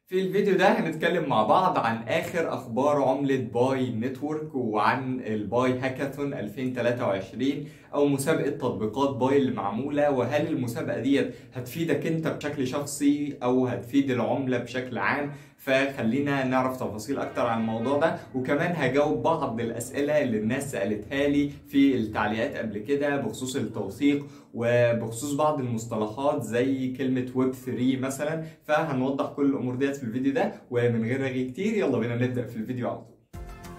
في الفيديو ده هنتكلم مع بعض عن آخر أخبار عملة باي نتورك وعن الباي هاكاثون 2023 أو مسابقة تطبيقات باي اللي معمولة وهل المسابقة ديت هتفيدك أنت بشكل شخصي أو هتفيد العملة بشكل عام فخلينا نعرف تفاصيل أكتر عن الموضوع ده وكمان هجاوب بعض الأسئلة اللي الناس سألتها لي في التعليقات قبل كده بخصوص التوثيق وبخصوص بعض المصطلحات زي كلمة ويب 3 مثلا فهنوضح كل الأمور ديت في الفيديو ده ومن غير رغي كتير يلا بينا نبدأ في الفيديو على طول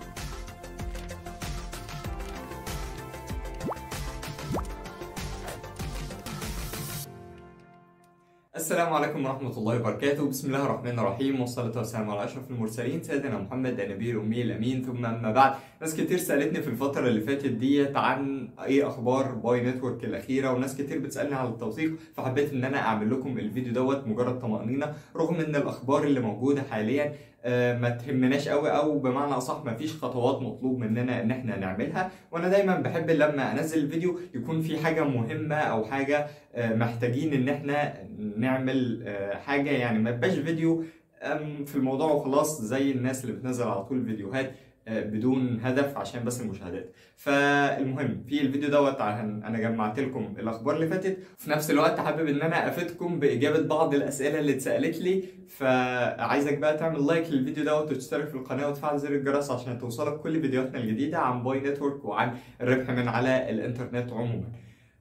السلام عليكم ورحمة الله وبركاته بسم الله الرحمن الرحيم والصلاة والسلام على أشرف المرسلين سيدنا محمد النبي الأمي الأمين ثم أما بعد ناس كتير سألتني في الفترة اللي فاتت ديت عن إيه أخبار باي نتورك الأخيرة وناس كتير بتسألني على التوثيق فحبيت إن أنا أعمل لكم الفيديو دوت مجرد طمأنينة رغم إن الأخبار اللي موجودة حاليا ما تهمناش قوي او بمعنى اصح ما فيش خطوات مطلوب مننا ان احنا نعملها وانا دايما بحب لما انزل الفيديو يكون في حاجه مهمه او حاجه محتاجين ان احنا نعمل حاجه يعني ما يبقاش فيديو في الموضوع وخلاص زي الناس اللي بتنزل على طول فيديوهات بدون هدف عشان بس المشاهدات فالمهم في الفيديو دوت انا جمعت لكم الاخبار اللي فاتت في نفس الوقت حابب ان انا افيدكم باجابه بعض الاسئله اللي اتسالت لي فعايزك بقى تعمل لايك للفيديو دوت وتشترك في القناه وتفعل زر الجرس عشان توصلك كل فيديوهاتنا الجديده عن باي نتورك وعن الربح من على الانترنت عموما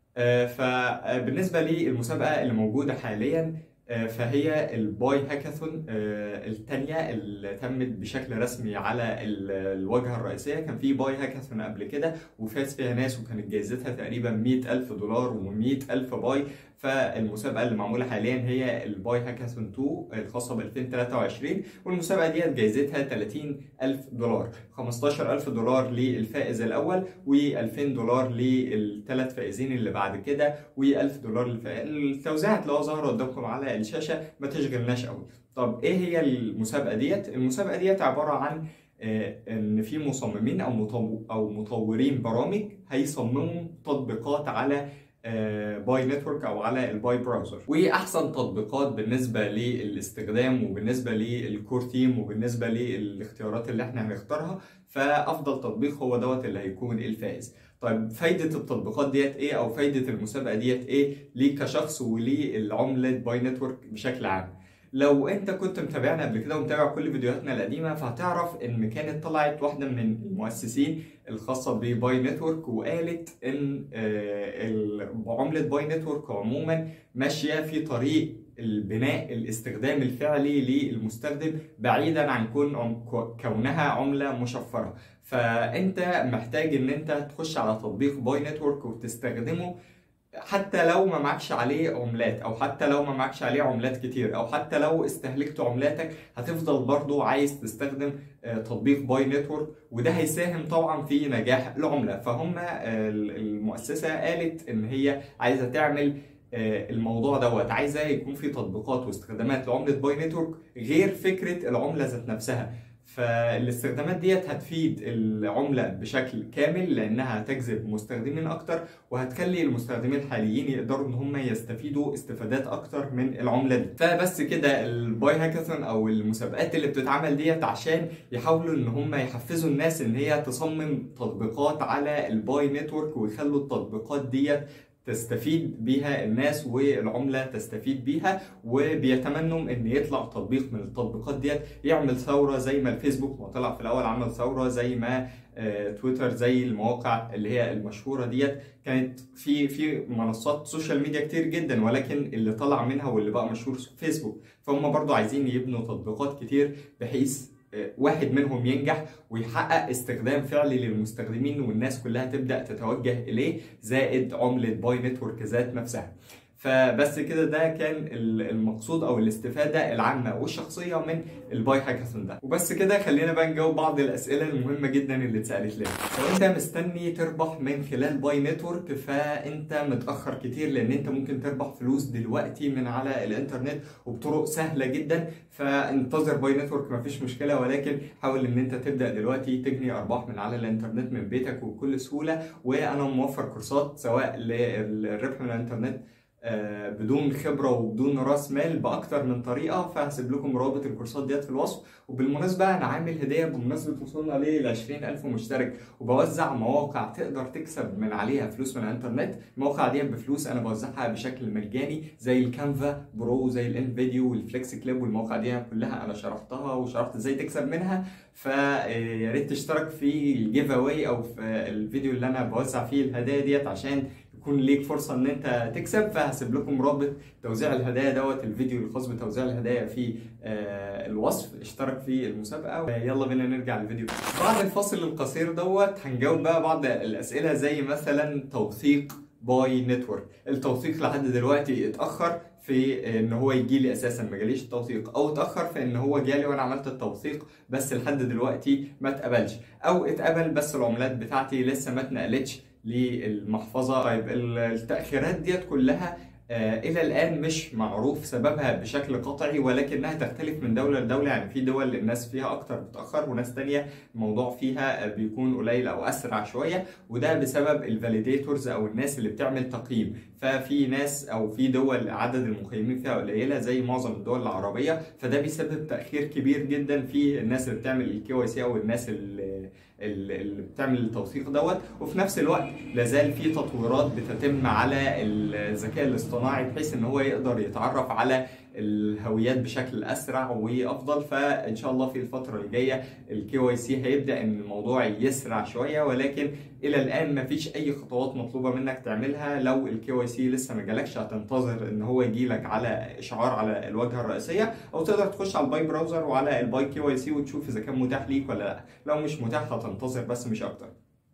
فبالنسبه للمسابقه اللي موجوده حاليا فهي الباي هاكاثون الثانية اللي تمت بشكل رسمي على الواجهة الرئيسية كان في باي هاكاثون قبل كده وفاز فيها ناس وكانت جايزتها تقريبا 100 ألف دولار و100 ألف باي فالمسابقة اللي معمولة حاليا هي الباي هاكاثون 2 الخاصة ب 2023 والمسابقة ديت جايزتها 30 ألف دولار 15 ألف دولار للفائز الأول و2000 دولار للثلاث فائزين اللي بعد كده و1000 دولار للفائز التوزيع هتلاقوها ظاهرة قدامكم على الشاشة ما تشغلناش قوي طب ايه هي المسابقة ديت؟ المسابقة ديت عبارة عن ان في مصممين او او مطورين برامج هيصمموا تطبيقات على باي نتورك او على الباي براوزر واحسن تطبيقات بالنسبه للاستخدام وبالنسبه للكور تيم وبالنسبه للاختيارات اللي احنا هنختارها فافضل تطبيق هو دوت اللي هيكون الفائز طيب فايدة التطبيقات ديت ايه او فايدة المسابقة ديت ايه ليك كشخص وللعملة باي نتورك بشكل عام لو انت كنت متابعنا قبل كده ومتابع كل فيديوهاتنا القديمه فهتعرف ان كانت طلعت واحده من المؤسسين الخاصه بباي نتورك وقالت ان عمله باي نتورك عموما ماشيه في طريق البناء الاستخدام الفعلي للمستخدم بعيدا عن كون كونها عمله مشفره فانت محتاج ان انت تخش على تطبيق باي نتورك وتستخدمه حتى لو ما معكش عليه عملات او حتى لو ما معكش عليه عملات كتير او حتى لو استهلكت عملاتك هتفضل برضو عايز تستخدم تطبيق باي نتورك وده هيساهم طبعا في نجاح العمله فهم المؤسسه قالت ان هي عايزه تعمل الموضوع دوت عايزه يكون في تطبيقات واستخدامات لعمله باي نتورك غير فكره العمله ذات نفسها فالاستخدامات ديت هتفيد العملة بشكل كامل لأنها هتجذب مستخدمين أكتر وهتخلي المستخدمين الحاليين يقدروا إن هم يستفيدوا استفادات أكتر من العملة دي فبس كده الباي هاكاثون أو المسابقات اللي بتتعمل ديت عشان يحاولوا إن هم يحفزوا الناس إن هي تصمم تطبيقات على الباي نتورك ويخلوا التطبيقات ديت تستفيد بيها الناس والعملة تستفيد بيها وبيتمنوا ان يطلع تطبيق من التطبيقات ديت يعمل ثورة زي ما الفيسبوك ما طلع في الاول عمل ثورة زي ما تويتر زي المواقع اللي هي المشهورة ديت كانت في في منصات سوشيال ميديا كتير جدا ولكن اللي طلع منها واللي بقى مشهور فيسبوك فهم برضو عايزين يبنوا تطبيقات كتير بحيث واحد منهم ينجح ويحقق استخدام فعلي للمستخدمين والناس كلها تبدا تتوجه اليه زائد عمله باي نتورك ذات نفسها فبس كده ده كان المقصود او الاستفاده العامه والشخصيه من الباي هاكاثون ده وبس كده خلينا بقى نجاوب بعض الاسئله المهمه جدا اللي اتسالت لنا لو انت مستني تربح من خلال باي نتورك فانت متاخر كتير لان انت ممكن تربح فلوس دلوقتي من على الانترنت وبطرق سهله جدا فانتظر باي نتورك مفيش مشكله ولكن حاول ان انت تبدا دلوقتي تجني ارباح من على الانترنت من بيتك وبكل سهوله وانا موفر كورسات سواء للربح من الانترنت آه، بدون خبره وبدون راس مال باكتر من طريقه فهسيب لكم رابط الكورسات ديت في الوصف وبالمناسبه انا عامل هديه بمناسبه وصولنا ل 20000 مشترك وبوزع مواقع تقدر تكسب من عليها فلوس من الانترنت المواقع دي بفلوس انا بوزعها بشكل مجاني زي الكانفا برو زي الانفيديو والفليكس كليب والمواقع دي كلها انا شرحتها وشرحت ازاي تكسب منها فيا ريت تشترك في الجيف اواي او في الفيديو اللي انا بوزع فيه الهدايا ديت عشان يكون ليك فرصه ان انت تكسب فهسيب لكم رابط توزيع الهدايا دوت الفيديو الخاص بتوزيع الهدايا في آه، الوصف اشترك في المسابقه يلا بينا نرجع للفيديو بعد الفاصل القصير دوت هنجاوب بقى بعض الاسئله زي مثلا توثيق باي نتورك التوثيق لحد دلوقتي اتاخر في ان هو يجي لي اساسا ما جاليش التوثيق او اتاخر في ان هو جالي وانا عملت التوثيق بس لحد دلوقتي ما اتقبلش او اتقبل بس العملات بتاعتي لسه ما اتنقلتش للمحفظه طيب التاخيرات ديت كلها آه، الى الان مش معروف سببها بشكل قطعي ولكنها تختلف من دوله لدوله يعني في دول الناس فيها اكتر بتاخر وناس تانية الموضوع فيها بيكون قليل او اسرع شويه وده بسبب الفاليديتورز او الناس اللي بتعمل تقييم ففي ناس او في دول عدد المقيمين فيها قليله زي معظم الدول العربيه فده بيسبب تاخير كبير جدا في الناس اللي بتعمل الكي واي سي او الناس اللي اللي بتعمل التوثيق دوت وفي نفس الوقت لازال في تطويرات بتتم على الذكاء الاصطناعي بحيث ان هو يقدر يتعرف على الهويات بشكل اسرع وافضل فان شاء الله في الفتره الجايه الكي واي سي هيبدا ان الموضوع يسرع شويه ولكن الى الان ما فيش اي خطوات مطلوبه منك تعملها لو الكي واي سي لسه ما جالكش هتنتظر ان هو يجي لك على اشعار على الواجهه الرئيسيه او تقدر تخش على الباي براوزر وعلى الباي كي واي سي وتشوف اذا كان متاح ليك ولا لا لو مش متاح هتنتظر بس مش اكتر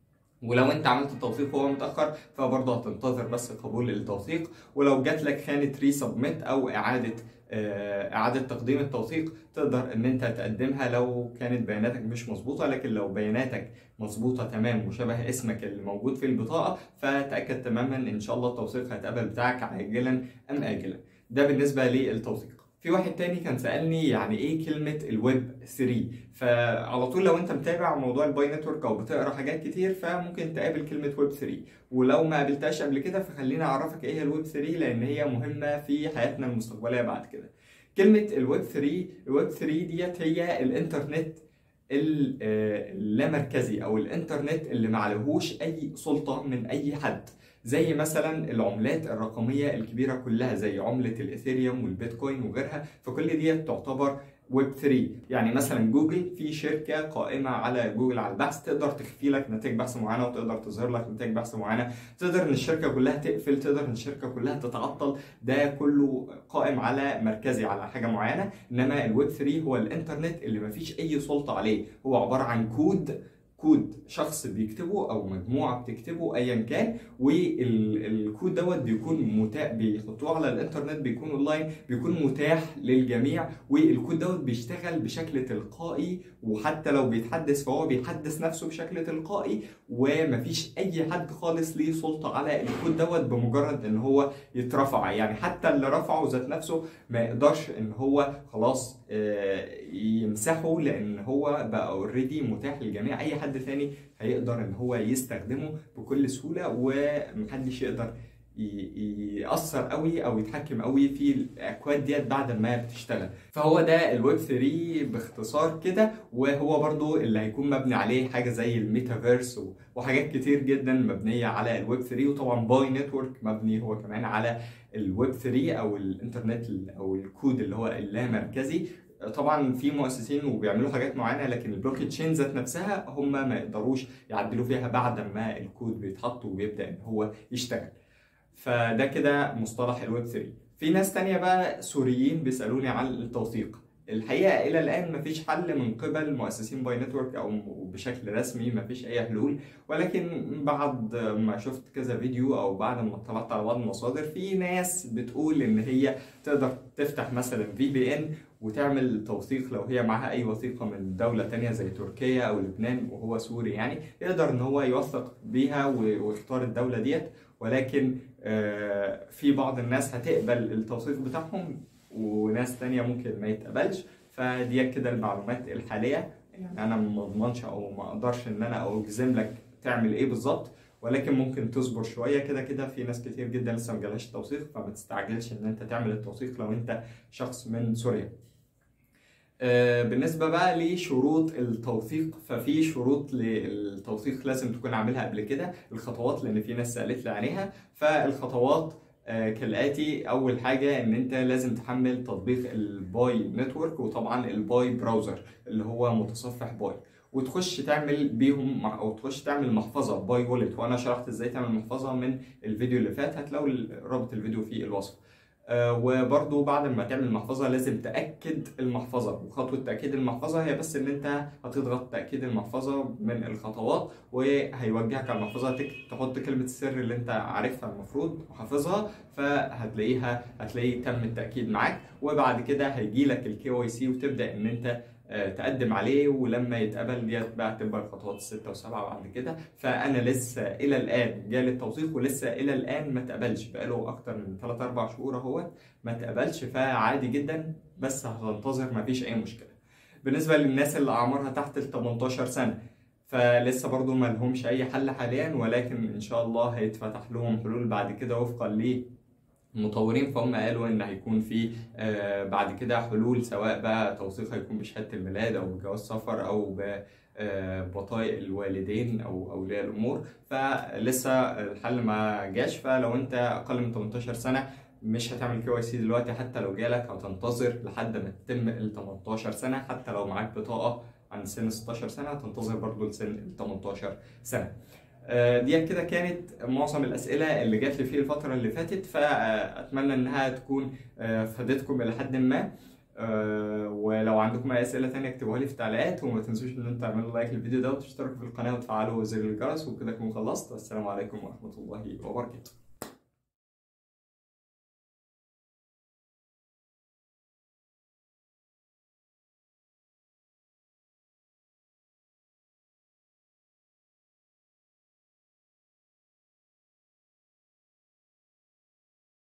ولو انت عملت التوثيق وهو متاخر فبرضه هتنتظر بس قبول التوثيق ولو جات لك خانه ري سبميت او اعاده آه، اعاده تقديم التوثيق تقدر ان انت تقدمها لو كانت بياناتك مش مظبوطه لكن لو بياناتك مظبوطه تمام وشبه اسمك اللي موجود في البطاقه فتاكد تماما ان شاء الله التوثيق هيتقبل بتاعك عاجلا ام اجلا ده بالنسبه للتوثيق في واحد تاني كان سألني يعني ايه كلمة الويب 3 فعلى طول لو انت متابع موضوع الباي نتورك او بتقرا حاجات كتير فممكن تقابل كلمة ويب 3 ولو ما قابلتهاش قبل كده فخليني اعرفك ايه هي الويب 3 لان هي مهمة في حياتنا المستقبلية بعد كده كلمة الويب 3 الويب 3 ديت هي الانترنت اللامركزي او الانترنت اللي معلهوش اي سلطة من اي حد زي مثلا العملات الرقميه الكبيره كلها زي عمله الاثيريوم والبيتكوين وغيرها فكل دي تعتبر ويب 3 يعني مثلا جوجل في شركه قائمه على جوجل على البحث تقدر تخفي لك نتائج بحث معينه وتقدر تظهر لك نتائج بحث معينه تقدر ان الشركه كلها تقفل تقدر ان الشركه كلها تتعطل ده كله قائم على مركزي على حاجه معينه انما الويب 3 هو الانترنت اللي ما فيش اي سلطه عليه هو عباره عن كود كود شخص بيكتبه او مجموعه بتكتبه ايا كان والكود دوت بيكون متاح بيحطوه على الانترنت بيكون اونلاين بيكون متاح للجميع والكود دوت بيشتغل بشكل تلقائي وحتى لو بيتحدث فهو بيحدث نفسه بشكل تلقائي ومفيش اي حد خالص ليه سلطه على الكود دوت بمجرد ان هو يترفع يعني حتى اللي رفعه ذات نفسه ما يقدرش ان هو خلاص آه، يمسحه لان هو بقى اوريدي متاح للجميع اي حد ثاني هيقدر ان هو يستخدمه بكل سهوله ومحدش يقدر يأثر قوي او يتحكم قوي في الاكواد ديت بعد ما بتشتغل فهو ده الويب 3 باختصار كده وهو برضو اللي هيكون مبني عليه حاجه زي الميتافيرس وحاجات كتير جدا مبنيه على الويب 3 وطبعا باي نتورك مبني هو كمان على الويب 3 او الانترنت او الكود اللي هو اللامركزي طبعا في مؤسسين وبيعملوا حاجات معينه لكن البلوك تشين ذات نفسها هم ما يقدروش يعدلوا فيها بعد ما الكود بيتحط وبيبدا ان هو يشتغل فده كده مصطلح الويب 3 في ناس تانية بقى سوريين بيسالوني عن التوثيق الحقيقه الى الان مفيش حل من قبل مؤسسين باي نتورك او بشكل رسمي مفيش اي حلول ولكن بعد ما شفت كذا فيديو او بعد ما اطلعت على بعض المصادر في ناس بتقول ان هي تقدر تفتح مثلا في بي ان وتعمل توثيق لو هي معاها اي وثيقه من دوله تانية زي تركيا او لبنان وهو سوري يعني يقدر ان هو يوثق بيها ويختار الدوله ديت ولكن آه، في بعض الناس هتقبل التوثيق بتاعهم وناس تانية ممكن ما يتقبلش فدي كده المعلومات الحاليه يعني انا ما اضمنش او ما اقدرش ان انا اجزم لك تعمل ايه بالظبط ولكن ممكن تصبر شويه كده كده في ناس كتير جدا لسه ما جالهاش التوثيق فما تستعجلش ان انت تعمل التوثيق لو انت شخص من سوريا آه، بالنسبة بقى لشروط التوثيق ففي شروط للتوثيق لازم تكون عاملها قبل كده الخطوات لأن في ناس سألت لي عليها فالخطوات آه، كالآتي أول حاجة إن أنت لازم تحمل تطبيق الباي نتورك وطبعا الباي براوزر اللي هو متصفح باي وتخش تعمل بيهم مع- او تخش تعمل محفظه باي وولت وانا شرحت ازاي تعمل محفظه من الفيديو اللي فات هتلاقوا ال- رابط الفيديو في الوصف آه، وبرضو بعد ما تعمل المحفظة لازم تأكد المحفظة وخطوة تأكيد المحفظة هي بس إن أنت هتضغط تأكيد المحفظة من الخطوات وهيوجهك على المحفظة تك- تحط كلمة السر اللي أنت عارفها المفروض وحافظها فهتلاقيها هتلاقي تم التأكيد معاك وبعد كده هيجيلك الكي واي سي وتبدأ إن أنت آه، تقدم عليه ولما يتقبل ديت بقى تبقى الخطوات الستة وسبعة بعد كده فأنا لسه إلى الآن جالي التوثيق ولسه إلى الآن ما اتقبلش بقاله أكتر من 3 4 شهور أهوت ما اتقبلش فعادي جدا بس هتنتظر مفيش أي مشكلة. بالنسبة للناس اللي أعمارها تحت ال 18 سنة فلسه برضو ما لهمش أي حل حاليا ولكن إن شاء الله هيتفتح لهم حلول بعد كده وفقا للمطورين فهم قالوا إن هيكون في آه، بعد كده حلول سواء بقى توثيق هيكون بشهادة الميلاد أو بجواز سفر أو ب آه، بطايق الوالدين او اولياء الامور فلسه الحل ما جاش فلو انت اقل من 18 سنه مش هتعمل كي واي سي دلوقتي حتى لو جالك هتنتظر لحد ما تتم ال 18 سنه حتى لو معاك بطاقه عن سن 16 سنه هتنتظر برضو لسن ال 18 سنه آه، دي كده كانت معظم الاسئله اللي جات لي في الفتره اللي فاتت فاتمنى انها تكون آه، فادتكم الى حد ما آه، ولو عندكم اي اسئله تانية اكتبوها لي في التعليقات وما تنسوش ان انتوا تعملوا لايك للفيديو ده وتشتركوا في القناه وتفعلوا زر الجرس وكده اكون خلصت والسلام عليكم ورحمه الله وبركاته